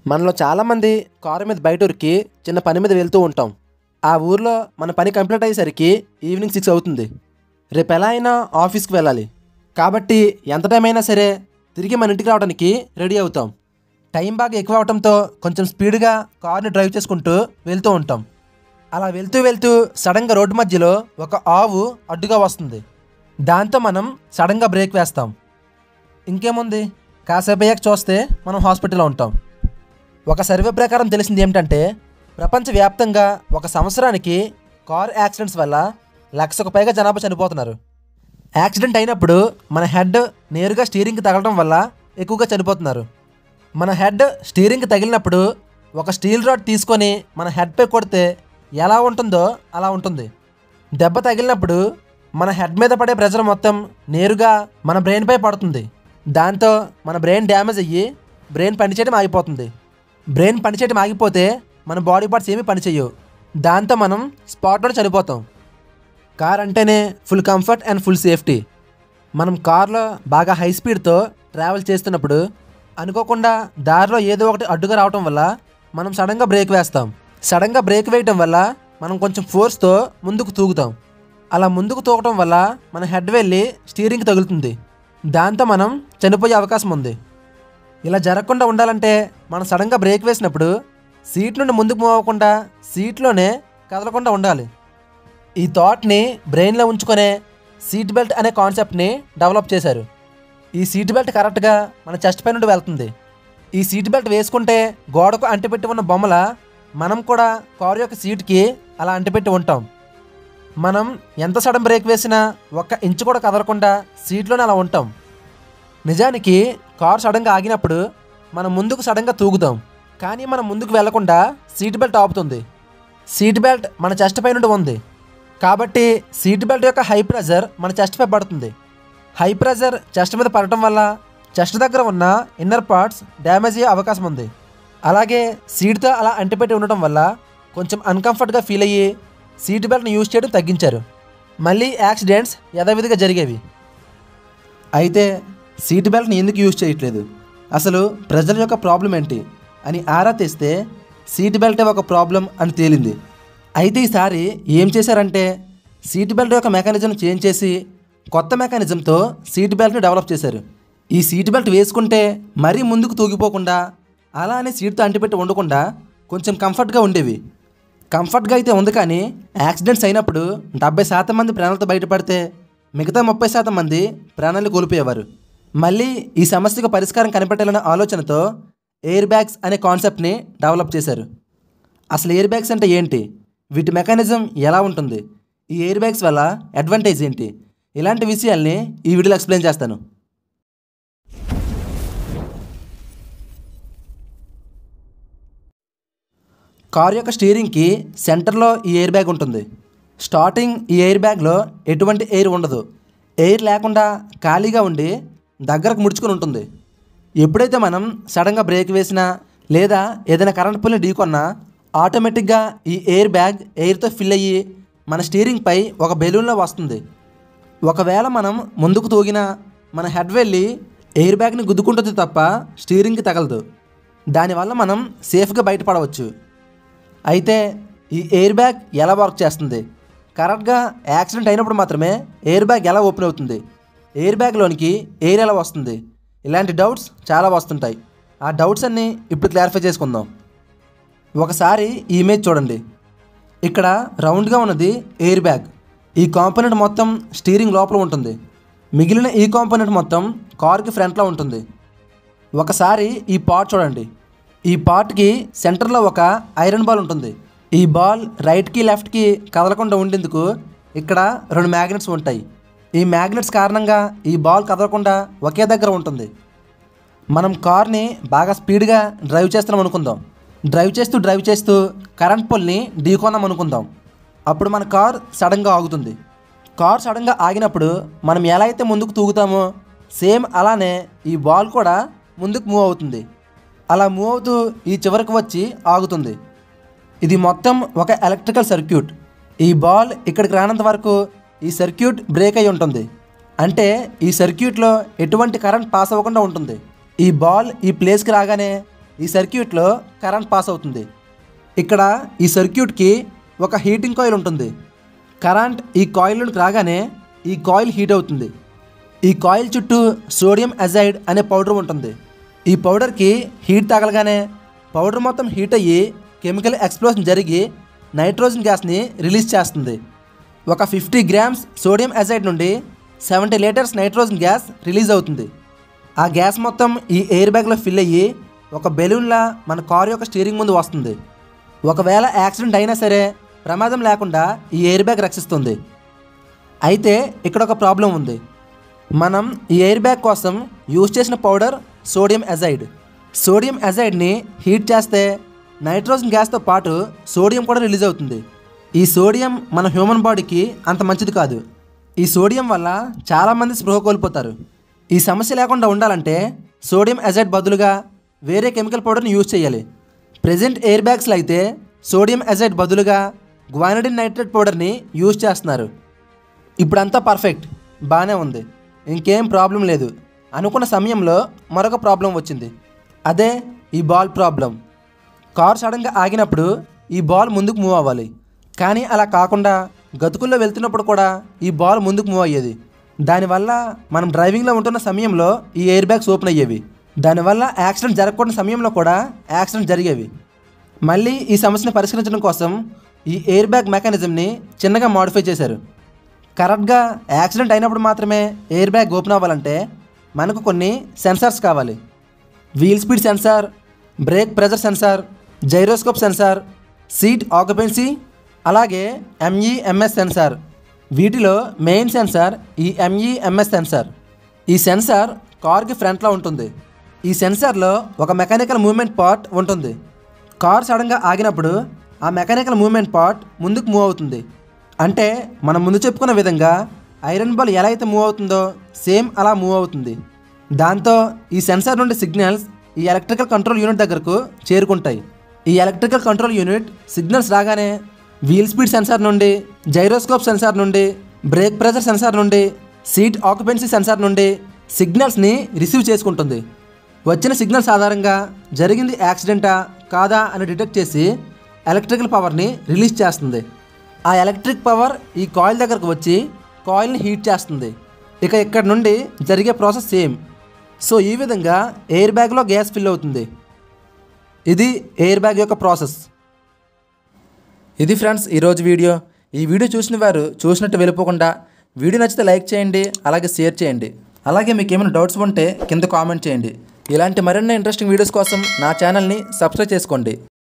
మనలో చాలామంది కారు మీద బయట ఊరికి చిన్న పని మీద వెళ్తూ ఉంటాం ఆ ఊర్లో మన పని కంప్లీట్ అయ్యేసరికి ఈవినింగ్ సిక్స్ అవుతుంది రేపు ఎలా అయినా ఆఫీస్కి వెళ్ళాలి కాబట్టి ఎంత టైం అయినా సరే తిరిగి మన ఇంటికి రావడానికి రెడీ అవుతాం టైం బాగా ఎక్కువ అవడంతో కొంచెం స్పీడ్గా కార్ని డ్రైవ్ చేసుకుంటూ వెళ్తూ ఉంటాం అలా వెళ్తూ వెళ్తూ సడన్గా రోడ్డు మధ్యలో ఒక ఆవు అడ్డుగా వస్తుంది దాంతో మనం సడన్గా బ్రేక్ వేస్తాం ఇంకేముంది కాసేపు అయ్యాక చూస్తే మనం హాస్పిటల్లో ఉంటాం ఒక సర్వే ప్రకారం తెలిసింది ఏమిటంటే ప్రపంచవ్యాప్తంగా ఒక సంవత్సరానికి కార్ యాక్సిడెంట్స్ వల్ల లక్షకు పైగా జనాభా చనిపోతున్నారు యాక్సిడెంట్ అయినప్పుడు మన హెడ్ నేరుగా స్టీరింగ్కి తగలడం వల్ల ఎక్కువగా చనిపోతున్నారు మన హెడ్ స్టీరింగ్కి తగిలినప్పుడు ఒక స్టీల్ రాడ్ తీసుకొని మన హెడ్పై కొడితే ఎలా ఉంటుందో అలా ఉంటుంది దెబ్బ తగిలినప్పుడు మన హెడ్ మీద పడే ప్రెజర్ మొత్తం నేరుగా మన బ్రెయిన్పై పడుతుంది దాంతో మన బ్రెయిన్ డ్యామేజ్ అయ్యి బ్రెయిన్ పనిచేయడం ఆగిపోతుంది బ్రెయిన్ పనిచేయడం ఆగిపోతే మన బాడీ పార్ట్స్ ఏమీ పనిచేయవు దాంతో మనం స్పాట్లో చనిపోతాం కార్ అంటేనే full comfort and full safety మనం కార్లో బాగా హై స్పీడ్తో ట్రావెల్ చేస్తున్నప్పుడు అనుకోకుండా దారిలో ఏదో ఒకటి అడ్డుగా రావటం వల్ల మనం సడన్గా బ్రేక్ వేస్తాం సడన్గా బ్రేక్ వేయటం వల్ల మనం కొంచెం ఫోర్స్తో ముందుకు తూగుతాం అలా ముందుకు తూగటం వల్ల మన హెడ్ వెళ్ళి స్టీరింగ్కి తగులుతుంది దాంతో మనం చనిపోయే అవకాశం ఉంది ఇలా జరగకుండా ఉండాలంటే మనం సడన్గా బ్రేక్ వేసినప్పుడు సీట్ నుండి ముందుకు మూవ్ అవ్వకుండా సీట్లోనే కదలకుండా ఉండాలి ఈ థాట్ని బ్రెయిన్లో ఉంచుకునే సీట్ బెల్ట్ అనే కాన్సెప్ట్ని డెవలప్ చేశారు ఈ సీట్ బెల్ట్ కరెక్ట్గా మన చెస్ట్ పై నుండి వెళ్తుంది ఈ సీట్ బెల్ట్ వేసుకుంటే గోడకు అంటిపెట్టి ఉన్న బొమ్మల మనం కూడా కారు యొక్క సీట్కి అలా అంటిపెట్టి ఉంటాం మనం ఎంత సడన్ బ్రేక్ వేసినా ఒక్క ఇంచు కూడా కదలకుండా సీట్లోనే అలా ఉంటాం నిజానికి కారు సడన్గా ఆగినప్పుడు మనం ముందుకు సడన్గా తూగుతాం కానీ మనం ముందుకు వెళ్లకుండా సీట్ బెల్ట్ ఆపుతుంది సీట్ బెల్ట్ మన చెస్ట్ పై నుండి ఉంది కాబట్టి సీట్ బెల్ట్ యొక్క హై ప్రెజర్ మన చెస్ట్ పై పడుతుంది హై ప్రెజర్ చెస్ట్ మీద పడటం వల్ల చెస్ట్ దగ్గర ఉన్న ఇన్నర్ పార్ట్స్ డ్యామేజ్ అయ్యే అవకాశం ఉంది అలాగే సీట్తో అలా అంటిపెట్టి ఉండటం వల్ల కొంచెం అన్కంఫర్ట్గా ఫీల్ అయ్యి సీట్ బెల్ట్ని యూజ్ చేయడం తగ్గించారు మళ్ళీ యాక్సిడెంట్స్ యథావిధిగా జరిగేవి అయితే సీట్ బెల్ట్ని ఎందుకు యూజ్ చేయట్లేదు అసలు ప్రజల యొక్క ప్రాబ్లం ఏంటి అని ఆరా తీస్తే సీట్ బెల్టే ఒక ప్రాబ్లం అని తేలింది అయితే ఈసారి ఏం చేశారంటే సీట్ బెల్ట్ యొక్క మెకానిజం చేంజ్ చేసి కొత్త మెకానిజంతో సీట్ బెల్ట్ని డెవలప్ చేశారు ఈ సీట్ బెల్ట్ వేసుకుంటే మరీ ముందుకు తూగిపోకుండా అలా అని సీట్తో అంటిపెట్టి ఉండకుండా కొంచెం కంఫర్ట్గా ఉండేవి కంఫర్ట్గా అయితే ఉంది కానీ యాక్సిడెంట్స్ అయినప్పుడు డెబ్బై శాతం మంది ప్రాణాలతో బయటపడితే మిగతా ముప్పై శాతం మంది ప్రాణాలు కోల్పోయేవారు మళ్ళీ ఈ సమస్యకు పరిష్కారం కనిపెట్టాలనే ఆలోచనతో ఎయిర్ బ్యాగ్స్ అనే కాన్సెప్ట్ని డెవలప్ చేశారు అసలు ఎయిర్ బ్యాగ్స్ అంటే ఏంటి వీటి మెకానిజం ఎలా ఉంటుంది ఈ ఎయిర్ బ్యాగ్స్ వల్ల అడ్వాంటేజ్ ఏంటి ఇలాంటి విషయాల్ని ఈ వీడియోలో ఎక్స్ప్లెయిన్ చేస్తాను కార్ యొక్క స్టీరింగ్కి సెంటర్లో ఈ ఎయిర్ బ్యాగ్ ఉంటుంది స్టార్టింగ్ ఈ ఎయిర్ బ్యాగ్లో ఎటువంటి ఎయిర్ ఉండదు ఎయిర్ లేకుండా ఖాళీగా ఉండి దగ్గరకు ముడుచుకొని ఉంటుంది ఎప్పుడైతే మనం సడన్గా బ్రేక్ వేసినా లేదా ఏదైనా కరెంట్ పుల్ని ఢీకొన్నా ఆటోమేటిక్గా ఈ ఎయిర్ బ్యాగ్ ఎయిర్తో ఫిల్ అయ్యి మన స్టీరింగ్పై ఒక బెలూన్లో వస్తుంది ఒకవేళ మనం ముందుకు తూగినా మన హెడ్ వెళ్ళి ఎయిర్ బ్యాగ్ని గుద్దుకుంటుంది తప్ప స్టీరింగ్కి తగలదు దానివల్ల మనం సేఫ్గా బయటపడవచ్చు అయితే ఈ ఎయిర్ బ్యాగ్ ఎలా వర్క్ చేస్తుంది కరెక్ట్గా యాక్సిడెంట్ అయినప్పుడు మాత్రమే ఎయిర్ బ్యాగ్ ఎలా ఓపెన్ అవుతుంది ఎయిర్ బ్యాగ్లోనికి ఎయిర్ ఎలా వస్తుంది ఇలాంటి డౌట్స్ చాలా వస్తుంటాయి ఆ డౌట్స్ అన్నీ ఇప్పుడు క్లారిఫై చేసుకుందాం ఒకసారి ఈ ఇమేజ్ చూడండి ఇక్కడ రౌండ్గా ఉన్నది ఎయిర్ బ్యాగ్ ఈ కాంపోనెంట్ మొత్తం స్టీరింగ్ లోపల ఉంటుంది మిగిలిన ఈ కాంపోనెంట్ మొత్తం కార్కి ఫ్రంట్లో ఉంటుంది ఒకసారి ఈ పార్ట్ చూడండి ఈ పార్ట్కి సెంటర్లో ఒక ఐరన్ బాల్ ఉంటుంది ఈ బాల్ రైట్కి లెఫ్ట్కి కదలకుండా ఉండేందుకు ఇక్కడ రెండు మ్యాగ్నెట్స్ ఉంటాయి ఈ మ్యాగ్నెట్స్ కారణంగా ఈ బాల్ కదలకుండా ఒకే దగ్గర ఉంటుంది మనం కార్ని బాగా స్పీడ్గా డ్రైవ్ చేస్తున్నాం అనుకుందాం డ్రైవ్ చేస్తూ డ్రైవ్ చేస్తూ కరెంట్ పోల్ని ఢీకొన్నాం అనుకుందాం అప్పుడు మన కార్ సడన్గా ఆగుతుంది కార్ సడన్గా ఆగినప్పుడు మనం ఎలా అయితే ముందుకు తూగుతామో సేమ్ అలానే ఈ బాల్ కూడా ముందుకు మూవ్ అవుతుంది అలా మూవ్ అవుతూ ఈ చివరకు వచ్చి ఆగుతుంది ఇది మొత్తం ఒక ఎలక్ట్రికల్ సర్క్యూట్ ఈ బాల్ ఇక్కడికి రానంత వరకు ఈ సర్క్యూట్ బ్రేక్ అయి ఉంటుంది అంటే ఈ సర్క్యూట్లో ఎటువంటి కరెంట్ పాస్ అవ్వకుండా ఉంటుంది ఈ బాల్ ఈ ప్లేస్కి రాగానే ఈ సర్క్యూట్లో కరెంట్ పాస్ అవుతుంది ఇక్కడ ఈ సర్క్యూట్కి ఒక హీటింగ్ కాయిల్ ఉంటుంది కరెంట్ ఈ కాయిల్లోకి రాగానే ఈ కాయిల్ హీట్ అవుతుంది ఈ కాయిల్ చుట్టూ సోడియం అజైడ్ అనే పౌడర్ ఉంటుంది ఈ పౌడర్కి హీట్ తగలగానే పౌడర్ మొత్తం హీట్ అయ్యి కెమికల్ ఎక్స్ప్లోజన్ జరిగి నైట్రోజన్ గ్యాస్ని రిలీజ్ చేస్తుంది ఒక ఫిఫ్టీ గ్రామ్స్ సోడియం అజైడ్ నుండి seventy litres nitrogen gas release అవుతుంది ఆ గ్యాస్ మొత్తం ఈ ఎయిర్ బ్యాగ్లో ఫిల్ అయ్యి ఒక బెలూన్లా మన కారు యొక్క స్టీరింగ్ ముందు వస్తుంది ఒకవేళ యాక్సిడెంట్ అయినా సరే ప్రమాదం లేకుండా ఈ ఎయిర్ బ్యాగ్ రక్షిస్తుంది అయితే ఇక్కడ ఒక ప్రాబ్లం ఉంది మనం ఈ ఎయిర్ బ్యాగ్ కోసం యూజ్ చేసిన పౌడర్ సోడియం అజైడ్ సోడియం అజైడ్ని హీట్ చేస్తే నైట్రోజన్ గ్యాస్తో పాటు సోడియం కూడా రిలీజ్ అవుతుంది ఈ సోడియం మన హ్యూమన్ బాడీకి అంత మంచిది కాదు ఈ సోడియం వల్ల చాలామంది స్పృహ కోల్పోతారు ఈ సమస్య లేకుండా ఉండాలంటే సోడియం అజైడ్ బదులుగా వేరే కెమికల్ పౌడర్ని యూజ్ చేయాలి ప్రెజెంట్ ఎయిర్ బ్యాగ్స్లో అయితే సోడియం అజైడ్ బదులుగా గ్వానడిన్ నైట్రేట్ పౌడర్ని యూజ్ చేస్తున్నారు ఇప్పుడంతా పర్ఫెక్ట్ బాగానే ఉంది ఇంకేం ప్రాబ్లం లేదు అనుకున్న సమయంలో మరొక ప్రాబ్లం వచ్చింది అదే ఈ బాల్ ప్రాబ్లం కార్ సడన్గా ఆగినప్పుడు ఈ బాల్ ముందుకు మూవ్ అవ్వాలి కానీ అలా కాకుండా గతుకుల్లో వెళ్తున్నప్పుడు కూడా ఈ బాల్ ముందుకు మూవ్ అయ్యేది దానివల్ల మనం డ్రైవింగ్లో ఉంటున్న సమయంలో ఈ ఎయిర్ బ్యాగ్స్ ఓపెన్ అయ్యేవి దానివల్ల యాక్సిడెంట్ జరగకూడని సమయంలో కూడా యాక్సిడెంట్ జరిగేవి మళ్ళీ ఈ సమస్యను పరిష్కరించడం కోసం ఈ ఎయిర్ బ్యాగ్ మెకానిజంని చిన్నగా మాడిఫై చేశారు కరెక్ట్గా యాక్సిడెంట్ అయినప్పుడు మాత్రమే ఎయిర్ బ్యాగ్ ఓపెన్ అవ్వాలంటే మనకు కొన్ని సెన్సార్స్ కావాలి wheel speed sensor brake pressure sensor gyroscope sensor seat occupancy అలాగే ఎంఈఎంఎస్ సెన్సార్ వీటిలో మెయిన్ సెన్సార్ ఈ ఎంఈఎంఎస్ సెన్సార్ ఈ సెన్సార్ కార్కి ఫ్రంట్లో ఉంటుంది ఈ సెన్సార్లో ఒక మెకానికల్ మూవ్మెంట్ పార్ట్ ఉంటుంది కార్ సడన్గా ఆగినప్పుడు ఆ మెకానికల్ మూవ్మెంట్ పార్ట్ ముందుకు మూవ్ అవుతుంది అంటే మనం ముందు చెప్పుకున్న విధంగా ఐరన్ బాల్ ఎలా అయితే మూవ్ అవుతుందో సేమ్ అలా మూవ్ అవుతుంది దాంతో ఈ సెన్సార్ నుండి సిగ్నల్స్ ఈ ఎలక్ట్రికల్ కంట్రోల్ యూనిట్ దగ్గరకు చేరుకుంటాయి ఈ ఎలక్ట్రికల్ కంట్రోల్ యూనిట్ సిగ్నల్స్ రాగానే వీల్ స్పీడ్ సెన్సార్ నుండి జైరోస్కోప్ సెన్సార్ నుండి బ్రేక్ ప్రెజర్ సెన్సార్ నుండి సీట్ ఆక్యుపెన్సీ సెన్సార్ నుండి సిగ్నల్స్ని రిసీవ్ చేసుకుంటుంది వచ్చిన సిగ్నల్స్ ఆధారంగా జరిగింది యాక్సిడెంటా కాదా అని డిటెక్ట్ చేసి ఎలక్ట్రికల్ పవర్ని రిలీజ్ చేస్తుంది ఆ ఎలక్ట్రిక్ పవర్ ఈ కాయిల్ దగ్గరకు వచ్చి కాయిల్ని హీట్ చేస్తుంది ఇక ఇక్కడ నుండి జరిగే ప్రాసెస్ సేమ్ సో ఈ విధంగా ఎయిర్ బ్యాగ్లో గ్యాస్ ఫిల్ అవుతుంది ఇది ఎయిర్ బ్యాగ్ యొక్క ప్రాసెస్ ఇది ఫ్రెండ్స్ ఈరోజు వీడియో ఈ వీడియో చూసిన వారు చూసినట్టు వెళ్ళిపోకుండా వీడియో నచ్చితే లైక్ చేయండి అలాగే షేర్ చేయండి అలాగే మీకు ఏమైనా డౌట్స్ ఉంటే కింద కామెంట్ చేయండి ఇలాంటి మరిన్ని ఇంట్రెస్టింగ్ వీడియోస్ కోసం నా ఛానల్ని సబ్స్క్రైబ్ చేసుకోండి